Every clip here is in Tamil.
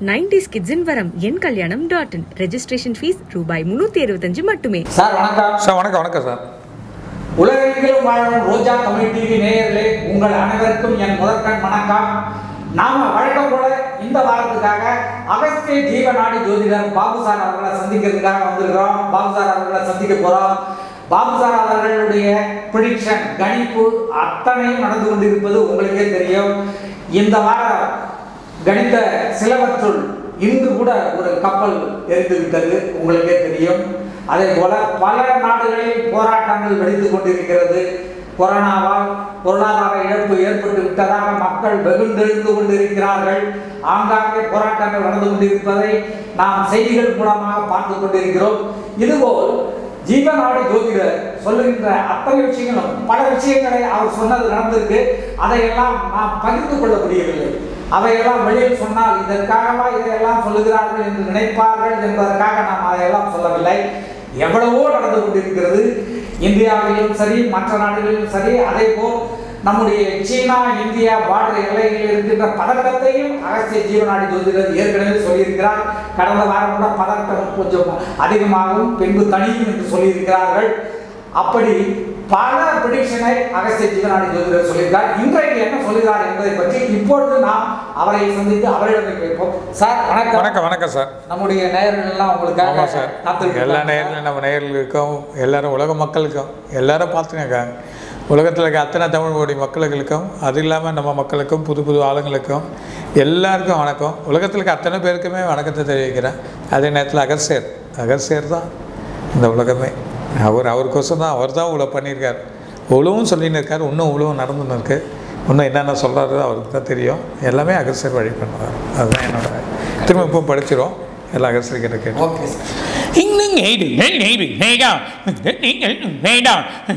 நைன்டிஸ் கிட்ஸின் வரம் என் கல்யாணம் டாட் இன் ரெஜிஸ்ட்ரேஷன் ஃபீஸ் ரூபாய் முன்னூத்தி இருபத்தஞ்சு மட்டுமே சார் வணக்கம் சார் வணக்கம் வணக்கம் சார் உலகெங்கிலும் வாழும் ரோஜா தமிழ் டிவி நேயர்களே உங்கள் அனைவருக்கும் என் முதற்கண் வணக்கம் நாம வழக்கம் போல இந்த வாரத்துக்காக அகஸ்திய ஜீவநாடி ஜோதிடர் பாபு சார் அவர்களை சந்திக்கிறதுக்காக வந்திருக்கிறோம் பாபு சார் அவர்களை சந்திக்க போறோம் பாபு சார் அவர்களுடைய ப்ரிடிக்ஷன் கணிப்பு அத்தனையும் நடந்து கொண்டிருப்பது உங்களுக்கே தெரியும் இந்த வாரம் கணித்த சிலவற்றுள் இன்று கூட ஒரு கப்பல் எரிந்து விட்டது உங்களுக்கே தெரியும் அதே போல பல நாடுகளில் போராட்டங்கள் வெடித்துக் கொண்டிருக்கிறது கொரோனாவால் பொருளாதார இழப்பு ஏற்பட்டு விட்டதாக மக்கள் வெகுண்டெழுந்து கொண்டிருக்கிறார்கள் ஆங்காங்கே போராட்டங்கள் நடந்து கொண்டிருப்பதை நாம் செய்திகள் மூலமாக பார்த்து கொண்டிருக்கிறோம் இதுபோல் ஜீவநாடு ஜோதிடர் சொல்லுகின்ற அத்தனை விஷயங்களும் பல விஷயங்களை அவர் சொன்னது நடந்திருக்கு அதையெல்லாம் நாம் பகிர்ந்து கொள்ள முடியவில்லை அவையெல்லாம் வெளியில் சொன்னால் இதற்காகவா இதையெல்லாம் சொல்லுகிறார்கள் என்று நினைப்பார்கள் என்பதற்காக நாம் அதையெல்லாம் சொல்லவில்லை எவ்வளவோ நடந்து கொண்டிருக்கிறது இந்தியாவிலும் சரி மற்ற நாடுகளிலும் சரி அதே போல் நம்முடைய சீனா இந்தியா பார்டர் எல்லைகளில் இருக்கின்ற பதட்டத்தையும் அகஸ்திய ஜீவநாடி ஜோதிடர் ஏற்கனவே சொல்லியிருக்கிறார் கடந்த வாரம் கூட பதட்டம் கொஞ்சம் அதிகமாகவும் பின்பு தனியும் என்று சொல்லியிருக்கிறார்கள் அப்படி பல ப்ரிடிக்ஷனை அகஸ்திய ஜீவநாடி ஜோதிடர் சொல்லியிருக்கார் இன்றைக்கு என்ன சொல்லுகிறார் என்பதை பற்றி இப்பொழுது நாம் அவரை சந்தித்து அவரிடம் கேட்போம் சார் வணக்கம் வணக்கம் வணக்கம் சார் நம்முடைய நேயர்கள் எல்லாம் உங்களுக்காக ஆமாம் சார் காத்திருக்கிறாங்க. எல்லா நேரிலும் நம்ம நேயர்களுக்கும் எல்லாரும் உலக மக்களுக்கும் எல்லாரும் பார்த்துங்க உலகத்தில் இருக்க அத்தனை தமிழ் மொழி மக்களுக்கும் அது இல்லாமல் நம்ம மக்களுக்கும் புது புது ஆளுங்களுக்கும் எல்லாருக்கும் வணக்கம் உலகத்தில் இருக்க அத்தனை பேருக்குமே வணக்கத்தை தெரிவிக்கிறேன் அதே நேரத்தில் அகர்சேர் அகர்சேர் தான் இந்த உலகமே அவர் அவருக்கோசம் தான் அவர் தான் இவ்வளோ பண்ணியிருக்கார் உழவும் சொல்லின்னு இருக்கார் இன்னும் உழவும் நடந்துன்னு இருக்கு இன்னும் என்னென்ன சொல்கிறாரு அவருக்கு தான் தெரியும் எல்லாமே அகர்சேர் வழி பண்ணுவார் அதுதான் என்னோட திரும்ப இப்போ படிச்சிரும் எல்லா அகர்சேர் கிட்ட கேட்டு ஓகே சார் இன்னும் ஏடு நேடு நேடா நீங்கள் நேடா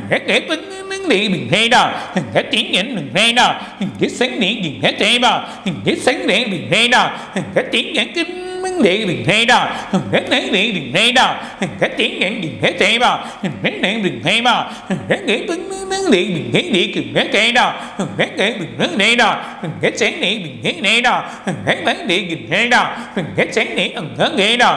கேட்பது நேடா கத்திங்கன் நேடா கிசங் நீங்க தேவா கிசங் நேடு நேடா கத்திங்க நேடு நேடா நேடு நேடா கத்திங்கன் தேவா நேடு தேவா கேட்பது நேடு கேடா கேட்பது நேடா கச்சங் நேடு நேடா நேடு நேடா கச்சங் நேடு நேடா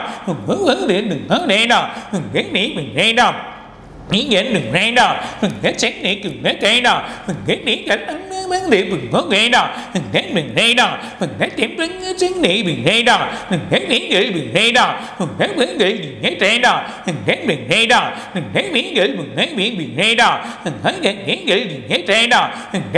நேடா நேடா நீங்கள் வேண்டாம் சென்னைக்கு வேண்டாம் நீங்கள் வேண்டாம் வேண்டாம் சென்னை வேண்டாம் நீங்கள் வேண்டாம் வேண்டாம் வேண்டாம் நீங்கள் வேண்டாம் நீங்கள் வேண்டாம்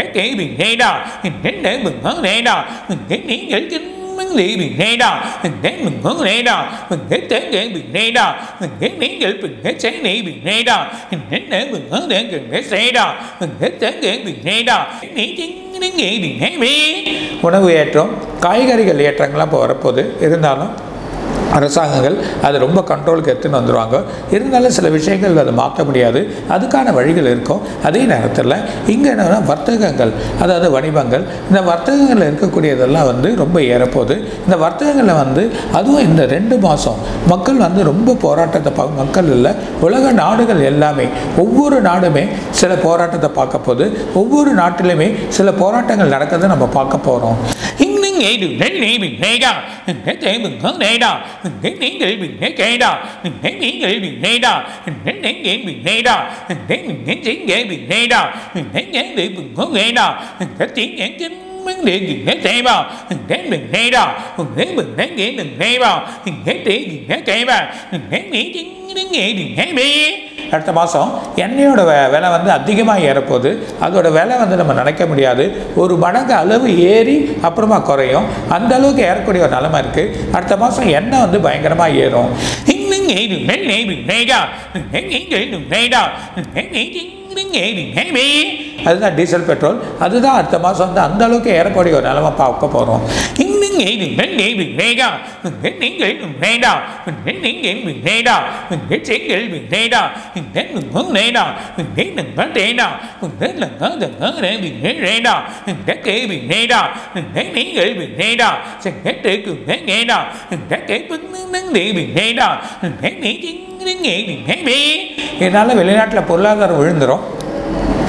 வேண்டாம் வேண்டாம் நீங்கள் leaving Nada, and then mình có Nada, mình get đến để bị Nada, mình get đến để mình get sáng để bị Nada, mình đến để mình có để gần để Nada, mình get đến để bị Nada, nghĩ chính đến nghĩ bị Nada. உணவு ஏற்றம் காய்கறிகள் ஏற்றங்கள்லாம் இப்போ வரப்போகுது இருந்தாலும் அரசாங்கங்கள் அதை ரொம்ப கண்ட்ரோலுக்கு எடுத்துன்னு வந்துடுவாங்க இருந்தாலும் சில விஷயங்கள் அதை மாற்ற முடியாது அதுக்கான வழிகள் இருக்கும் அதே நேரத்தில் இங்கே என்னன்னா வர்த்தகங்கள் அதாவது வணிகங்கள் இந்த வர்த்தகங்களில் இருக்கக்கூடியதெல்லாம் வந்து ரொம்ப ஏறப்போகுது இந்த வர்த்தகங்களில் வந்து அதுவும் இந்த ரெண்டு மாதம் மக்கள் வந்து ரொம்ப போராட்டத்தை பா மக்கள் இல்லை உலக நாடுகள் எல்லாமே ஒவ்வொரு நாடுமே சில போராட்டத்தை பார்க்க போகுது ஒவ்வொரு நாட்டிலுமே சில போராட்டங்கள் நடக்கிறத நம்ம பார்க்க போகிறோம் இன்னும் ஏடு நெல்லை நேடா தேவன் நேடா நீங்கள் நேடா நீங்கள் நேடா நீங்கள் நேடா நெஞ்செங்கே நேடா நெஞ்சே நேடா கத்திங்க mình để gì hết thế vào đến mình thế đó đến mình đến nghĩ mình thế vào hết để gì hết thế vào đến nghĩ chính đến nghĩ gì hết đi அடுத்த மாதம் எண்ணெயோட வெ- விலை வந்து அதிகமாக ஏறப்போகுது அதோட விலை வந்து நம்ம நினைக்க முடியாது ஒரு மடங்கு அளவு ஏறி அப்புறமா குறையும் அந்த அளவுக்கு ஏறக்கூடிய ஒரு நிலைமை இருக்குது அடுத்த மாதம் எண்ணெய் வந்து பயங்கரமாக ஏறும் இன்னும் ஏடு நெல்லை நேடா நீங்கள் நேடா நீங்கள் நீங்கள் hết đi அதுதான் டீசல் பெட்ரோல் அதுதான் அடுத்த மாதம் வந்து அந்த அளவுக்கு ஏறக்கூடிய ஒரு நிலைமை பார்க்க போகிறோம் இன்னும் ஏடு நெல்லை நேடா நீங்கள் நேடா நீங்கள் நேடா செங்கல் நேடா நீங்கள் நேடா நீங்கள் நேடா நீங்கள் நேடா கேள்வி நேடா நீங்கள் நேடா செங்கட்டுக்கு நேடா கேட்பது நேடா நீ இதனால் வெளிநாட்டில் பொருளாதாரம் விழுந்துடும்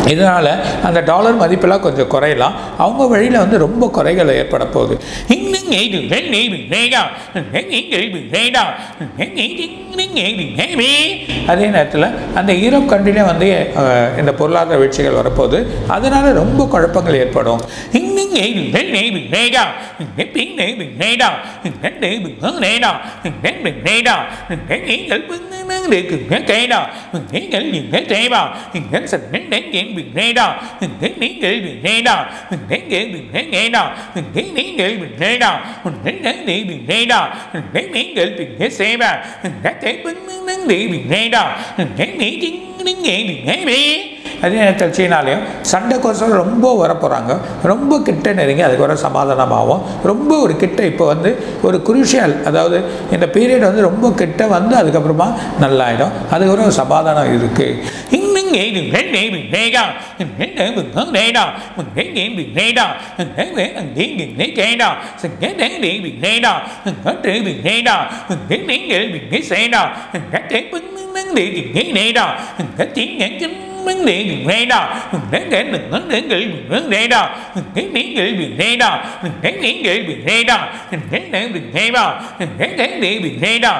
இதனால் அந்த டாலர் மதிப்பெல்லாம் கொஞ்சம் குறையலாம் அவங்க வழியில் வந்து ரொம்ப குறைகள் ஏற்பட போகுது இன்னும் ஏது வெள்ளை விவேகா நீங்கள் விவேகா நீங்கள் அதே நேரத்தில் அந்த ஈரோப் கண்ட்ரிலே வந்து அஹ், இந்த பொருளாதார வீழ்ச்சிகள் வரப்போகுது அதனால் ரொம்ப குழப்பங்கள் ஏற்படும் இன்னும் ஏது வெள்ளை விவேகா பின்னை விவேகா நண்டு விவேகா விவேகா நீங்கள் பின்னங்களுக்கு கேடா நீங்கள் நீங்கள் தேவா நீங்கள் சன்னெங்கள் விவேகா நீங்கள் விவேகா நீங்கள் விவேகா நீங்கள் விவேகா நீங்கள் விவேகா நீங்கள் பின்ன சேவா நத்தை பின்னங்கள் விவேகா நீங்கள் விவேகா அதே நேரத்தில் சீனாலையும் சண்டைக்கோசரம் ரொம்ப வரப்போகிறாங்க ரொம்ப கிட்ட நெருங்கி அதுக்கு வர சமாதானமாகும் ரொம்ப ஒரு கிட்ட இப்போ வந்து ஒரு குருஷியல் அதாவது இந்த பீரியட் வந்து ரொம்ப கிட்ட வந்து அதுக்கப்புறமா நல்லாயிடும் அதுக்கப்புறம் ஒரு சமாதானம் இருக்குது இன்னும் ஏது வெள்ளை விவேகா நண்டு விவேகா விவேகா விவேகா கேடா சங்கடே விவேகா கட்டு விவேகா நீங்கள் விவேசேடா கட்டை பின்னங்கள் நேடா கத்திங்க மங்களே விவேடா நீங்கள் நீங்கள் விவேடா நீங்கள் விவேடா நீங்கள் விவேடா நீங்கள் விவேவா நீங்கள் விவேடா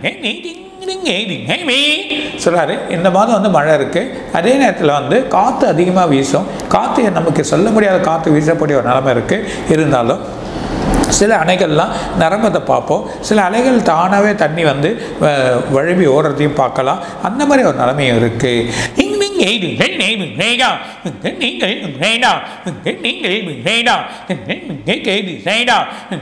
நீங்கள் சொல்கிறாரு இந்த மாதம் வந்து மழை இருக்குது அதே நேரத்தில் வந்து காற்று அதிகமாக வீசும் காற்று நமக்கு சொல்ல முடியாத காற்று வீசக்கூடிய ஒரு நிலைமை இருக்குது இருந்தாலும் சில அணைகள்லாம் நிரம்பத்தை பார்ப்போம் சில அலைகள் தானாகவே தண்ணி வந்து அஹ், வழுவி ஓடுறதையும் பார்க்கலாம் அந்த மாதிரி ஒரு நிலைமையும் இருக்குது இன்னும் ஏது வெள்ளை விவேகா நீங்கள் விவேடா நீங்கள் விவேடா கேது சேடா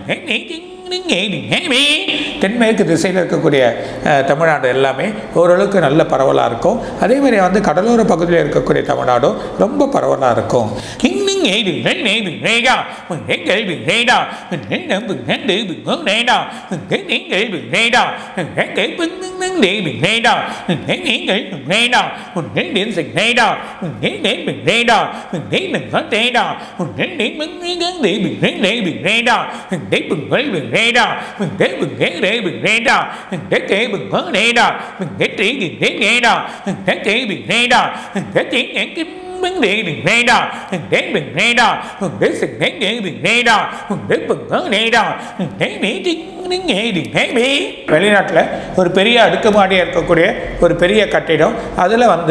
தென்மேற்கு திசையில் இருக்கக்கூடிய அஹ், தமிழ்நாடு எல்லாமே ஓரளவுக்கு நல்ல பரவலாக இருக்கும் அதே மாதிரி வந்து கடலோர பகுதியில் இருக்கக்கூடிய தமிழ்நாடும் ரொம்ப பரவலாக இருக்கும் இன்னும் ஏது வெள்ளை விவேகா நீங்கள் விவேடா நம்பு நண்டு விவேடா நீங்கள் விவேடா நீங்கள் பின்னங்கள் விவேடா நீங்கள் விவேடா உன்னில் சிங்கேடா உன்னில் விவேடா உன்னில் தேடா உன்னில் மன்னிகள் விவேடே விவேடா உன்னை புகழ் விவேடா உன்னை புகழே விவேடா உன்னை தேவுகேடா உன்னை தேகிடேடா உன்னை தேவிடேடா உன்னை தேங்கி vấn đề đừng nghe đà để mình nghe đà để sự nghe nghe đừng nghe đà để bừng ngỡ nghe đà để mỹ tiếng đến nghe đừng nghe mỹ வெளிநாட்டில் ஒரு பெரிய அடுக்குமாடியாக இருக்கக்கூடிய ஒரு பெரிய கட்டிடம் அதில் வந்து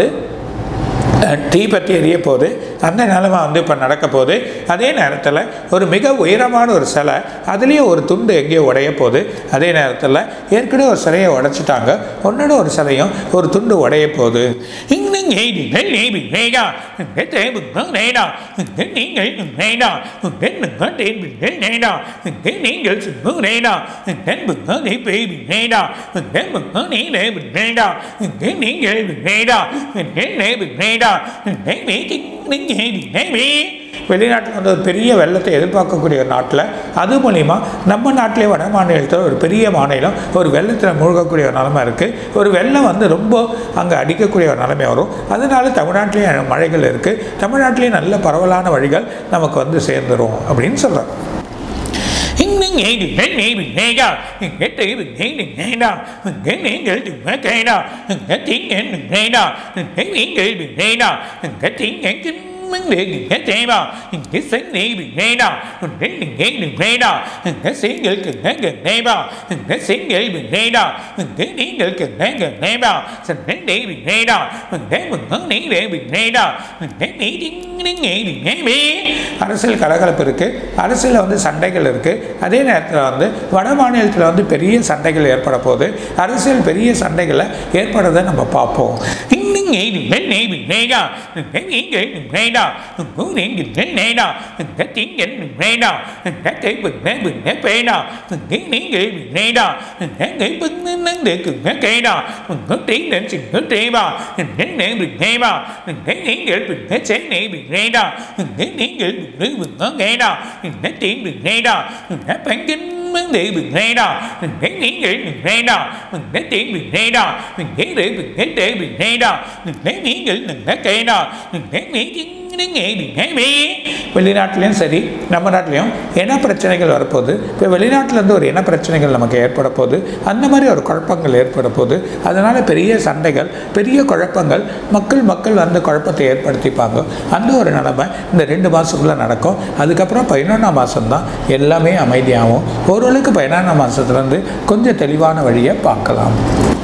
அஹ், தீ பற்றி எரிய போகுது அந்த நிலைமை வந்து இப்போ நடக்க போகுது அதே நேரத்தில் ஒரு மிக உயரமான ஒரு சிலை அதுலேயும் ஒரு துண்டு எங்கேயோ உடைய போகுது அதே நேரத்தில் ஏற்கனவே ஒரு சிலையை உடைச்சிட்டாங்க ஒன்னோட ஒரு சிலையும் ஒரு துண்டு உடைய போகுது இன்னும் ஏது வெள்ளை விவேகா để bừng ngỡ nghe đà để நீங்கள் nghe đà để mình có thể mình để nghe đà để நீங்கள் sự ngỡ nghe đà để bừng ngỡ để bị mình nghe đà để bừng ngỡ để để mình nghe đà để நீங்கள் mình nghe đà để để mình nghe đà để mỹ tiếng đến nghe đừng nghe mỹ வெளிநாட்டில் வந்து ஒரு பெரிய வெள்ளத்தை எதிர்பார்க்கக்கூடிய ஒரு நாட்டில் அது மூலிமா நம்ம நாட்டிலே வட மாநிலத்தில் ஒரு பெரிய மாநிலம் ஒரு வெள்ளத்தில் மூழ்கக்கூடிய ஒரு நிலைமை இருக்குது ஒரு வெள்ளம் வந்து ரொம்ப அங்கே அடிக்கக்கூடிய ஒரு நிலைமை வரும் அதனால தமிழ்நாட்டிலேயும் மழைகள் இருக்குது தமிழ்நாட்டிலேயும் நல்ல பரவலான வழிகள் நமக்கு வந்து சேர்ந்துரும் அப்படின்னு சொல்கிறார் இன்னும் ஏது வெள்ளை விவேகா எட்டு விவேகம் நேடா நீங்கள் கேடா தீங்க நேடா நீங்கள் விவேடா தீங்க vấn đề đừng nghe thế mà cái sáng đi bị nghe nào đến đừng nghe đừng nghe nào cái sáng người cần nghe gần nghe vào cái sáng người bị nghe nào cái ní người cần nghe gần nghe vào thành đến đi bị nghe nào cái mình hướng ní để bị nghe nào cái ní tiếng đến nghe đừng nghe biết அரசியல் கலகலப்பு இருக்குது அரசியலில் வந்து சண்டைகள் இருக்குது அதே நேரத்தில் வந்து வட மாநிலத்தில் வந்து பெரிய சண்டைகள் ஏற்பட போகுது அரசியல் பெரிய சண்டைகளை ஏற்படுறதை நம்ம பார்ப்போம் இன்னும் ஏது வெள்ளை விவேகா நீங்கள் விவேடா பூனேன் விவேடா திங்கள் விவேடா கை பின்ன பின்ன பேடா நீங்கள் விவேடா கை பின்ன நங்களுக்கு கேடா tí đến trình thức trê bà đến nè bình nghe bà đến நீங்கள் bình சென்னை விவேடா đến நீங்கள் bình bình ngó nghe đà đến tiếng bình nghe đà đến பங்கின் vấn đề bình nghe đà đến நீங்கள் bình nghe đà đến tiếng bình nghe đà đến để bình nghe để bình nghe đà đến நீங்கள் bình nghe đà đến நீங்கள் வெளிநாட்டிலையும் சரி நம்ம நாட்டிலையும் இன பிரச்சனைகள் வரப்போகுது இப்போ வெளிநாட்டிலேருந்து ஒரு இன பிரச்சனைகள் நமக்கு ஏற்பட போகுது அந்த மாதிரி ஒரு குழப்பங்கள் ஏற்பட போகுது அதனால் பெரிய சண்டைகள் பெரிய குழப்பங்கள் மக்கள் மக்கள் வந்து குழப்பத்தை ஏற்படுத்திப்பாங்க அந்த ஒரு நிலைமை இந்த ரெண்டு மாதத்துக்குள்ளே நடக்கும் அதுக்கப்புறம் பதினொன்றாம் மாதம்தான் எல்லாமே அமைதியாகும் ஓரளவுக்கு பதினொன்றாம் மாதத்துலேருந்து கொஞ்சம் தெளிவான வழியை பார்க்கலாம்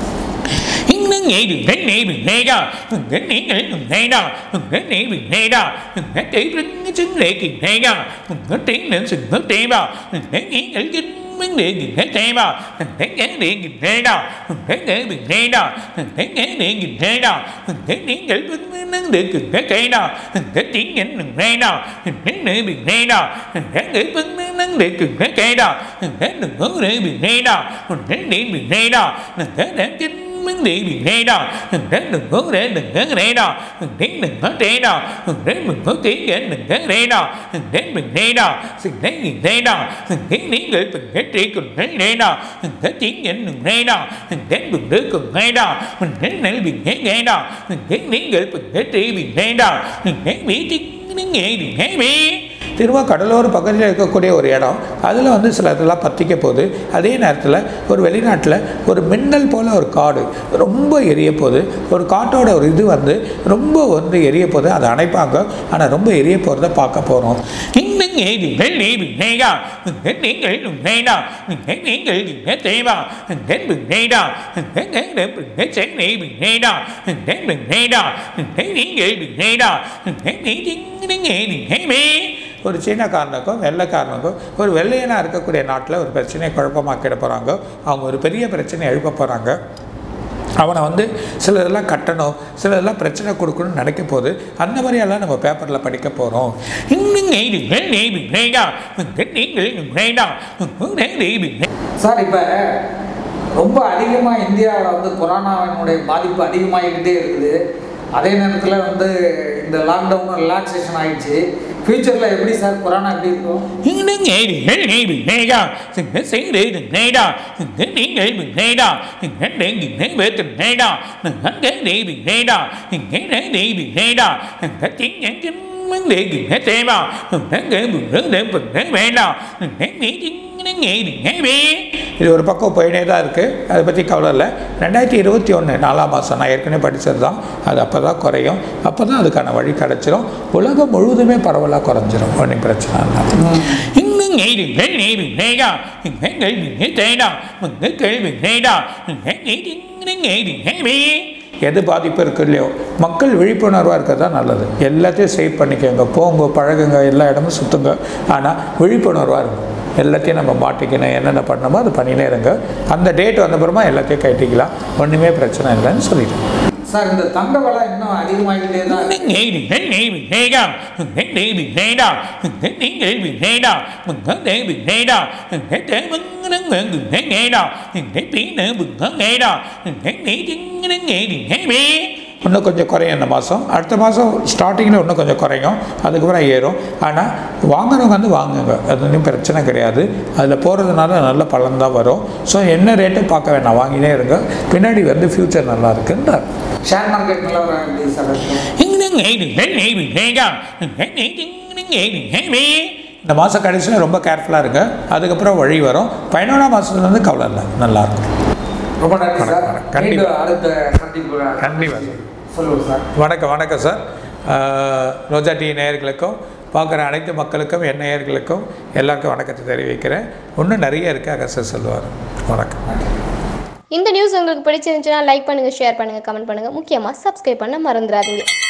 vấn đề gì thế thế mà thế cái điện gì thế nào thế cái bị thế nào thế cái điện gì thế nào thế điện cái vấn năng điện gì thế thế nào thế tiếng nhẫn đừng thế nào thế để bị thế nào thế cái vấn năng điện gì thế thế nào thế đừng có để bị thế nào thế điện bị thế nào thế để chính vấn đề bị thế nào thế đừng có để đừng có thế nào thế đừng có thế nào thế đừng có tiếng để đừng có thế nào thế mình thế nào sự thế gì thế nào thế lý người từng thế trị cùng thế thế nào thế tiếng nhẫn đừng thế nào thế đừng đứa cùng thế nào mình thế này bị thế thế nào thế lý người từng thế trị bị thế nào thế biết tiếng nghe thì thế biết திரும்ப கடலோர பகுதியில் இருக்கக்கூடிய ஒரு இடம் அதில் வந்து சில இதெல்லாம் பற்றிக்க போகுது அதே நேரத்தில் ஒரு வெளிநாட்டில் ஒரு மின்னல் போல் ஒரு காடு ரொம்ப எரிய போகுது ஒரு காட்டோட ஒரு இது வந்து ரொம்ப வந்து எரிய போகுது அதை அணைப்பாங்க ஆனால் ரொம்ப எரிய போகிறத பார்க்க போகிறோம் இன்னும் ஏது வெள்ளி விண்ணேடா நீங்கள் விண்ணேடா நீங்கள் விண்ணேடா விண்ணேடா சென்னை விண்ணேடா விண்ணேடா நீங்கள் விண்ணேடா நீங்கள் ஒரு சீனக்காரனுக்கும் வெள்ளைக்காரனுக்கும் ஒரு வெள்ளையனாக இருக்கக்கூடிய நாட்டில் ஒரு பிரச்சனையை குழப்பமாக்கிட போகிறாங்க அவங்க ஒரு பெரிய பிரச்சனையை எழுப்ப போகிறாங்க அவனை வந்து சிலதெல்லாம் கட்டணும் சிலதெல்லாம் பிரச்சனை கொடுக்கணும்னு நினைக்க போது அந்த மாதிரியெல்லாம் நம்ம பேப்பரில் படிக்க போகிறோம் இன்னும் ஏது வெள்ளி விண்ணேடா நீங்கள் விண்ணேடா சார் இப்போ ரொம்ப அதிகமாக இந்தியாவில் வந்து கொரோனாவினுடைய பாதிப்பு அதிகமாகிக்கிட்டே இருக்குது அதே நேரத்தில் வந்து இந்த லாக்டவுன் ரிலாக்ஸேஷன் ஆயிடுச்சு ஃப்யூச்சரில் எப்படி சார் கொரோனா எப்படி இருக்கும் இன்னும் ஏது வெள்ளி விண்ணேடா செய்து விண்ணேடா நீங்கள் விண்ணேடா நீங்கள் வைத்து நேடா அங்கே தேவி நேடா இங்கே தேவி நேடா tiếng nhắn chính vấn đề gì hết thế mà đáng kể buồn lớn để mình thấy mẹ nào đáng nghĩ chính nó nghe thì nghe biết இது ஒரு பக்கம் போயினே தான் இருக்குது அதை பற்றி கவலை இல்லை ரெண்டாயிரத்தி இருபத்தி ஒன்று நாலாம் மாதம் நான் ஏற்கனவே படித்தது தான் அது அப்போ தான் குறையும் அப்போ தான் அதுக்கான வழி கிடச்சிரும் உலகம் முழுவதுமே பரவலாக குறைஞ்சிரும் ஒன்றும் பிரச்சனை இல்லை இன்னும் ஏது வெள்ளி விண்ணேடா நீங்கள் விண்ணே தேடா வந்து கேள்வி நேடா nghĩ chính nghe thì nghe biết எது பாதிப்பு இருக்கு இல்லையோ மக்கள் விழிப்புணர்வாக இருக்கிறது தான் நல்லது எல்லாத்தையும் சேவ் பண்ணிக்கோங்க போங்க பழகுங்க எல்லா இடமும் சுற்றுங்க ஆனால் விழிப்புணர்வாக இருக்கும் எல்லாத்தையும் நம்ம மாட்டிக்கணும் என்னென்ன பண்ணணுமோ அது பண்ணினே இருங்க அந்த டேட் வந்தப்புறமா எல்லாத்தையும் கட்டிக்கலாம் ஒன்றுமே பிரச்சனை இல்லைன்னு சொல்லிட்டேன் சார் இந்த தங்க விலை இன்னும் அதிகமாகிக்கிட்டே தான் இருக்கு. nghe thì nghe nghe bị nghe đâu nghe đi bị nghe đâu nghe đi nghe bị nghe đâu mình có để bị nghe đâu nghe để vẫn nó nghe bị nghe nghe đâu nghe tí nữa mình có nghe đâu nghe nghĩ chứ nó nghe thì nghe biết இன்னும் கொஞ்சம் குறையும் இந்த மாதம் அடுத்த மாதம் ஸ்டார்டிங்கில் இன்னும் கொஞ்சம் குறையும் அதுக்கப்புறம் ஏறும் ஆனால் வாங்குறவங்க வந்து வாங்குங்க அது ஒன்றும் பிரச்சனை கிடையாது அதில் போகிறதுனால நல்ல பலன் தான் வரும் ஸோ என்ன ரேட்டு பார்க்க வேணாம் வாங்கினே இருங்க பின்னாடி வந்து ஃப்யூச்சர் நல்லா இருக்குன்றார் ஷேர் மார்க்கெட் நிலவரம் எப்படி சார் இருக்கும் இன்னும் nghe thì nghe nghe bị nghe đâu nghe nghĩ chứ nó nghe thì nghe biết இந்த மாதம் கடைசியில் ரொம்ப கேர்ஃபுல்லாக இருங்க அதுக்கப்புறம் வழி வரும் பதினோராம் மாதத்துலேருந்து கவலை இல்லை நல்லாயிருக்கும் ரொம்ப நன்றி சார் கண்டிப்பா. மீண்டும் அடுத்த சந்திப்பு கண்டிப்பா சார். சொல்லுவோம் சார் வணக்கம் வணக்கம் சார் ஆஹ், ரோஜா டி நேயர்களுக்கும் பார்க்குற அனைத்து மக்களுக்கும் என் நேயர்களுக்கும் எல்லாருக்கும் வணக்கத்தை தெரிவிக்கிறேன் இன்னும் நிறைய இருக்குது அகஸ்டர் சொல்லுவார் வணக்கம் இந்த நியூஸ் உங்களுக்கு பிடிச்சிருந்துச்சுன்னா லைக் பண்ணுங்கள் ஷேர் பண்ணுங்கள் கமெண்ட் பண்ணுங்கள் முக்கியமாக சப்ஸ்கிரைப் பண்ண மறந்துடாதீங்க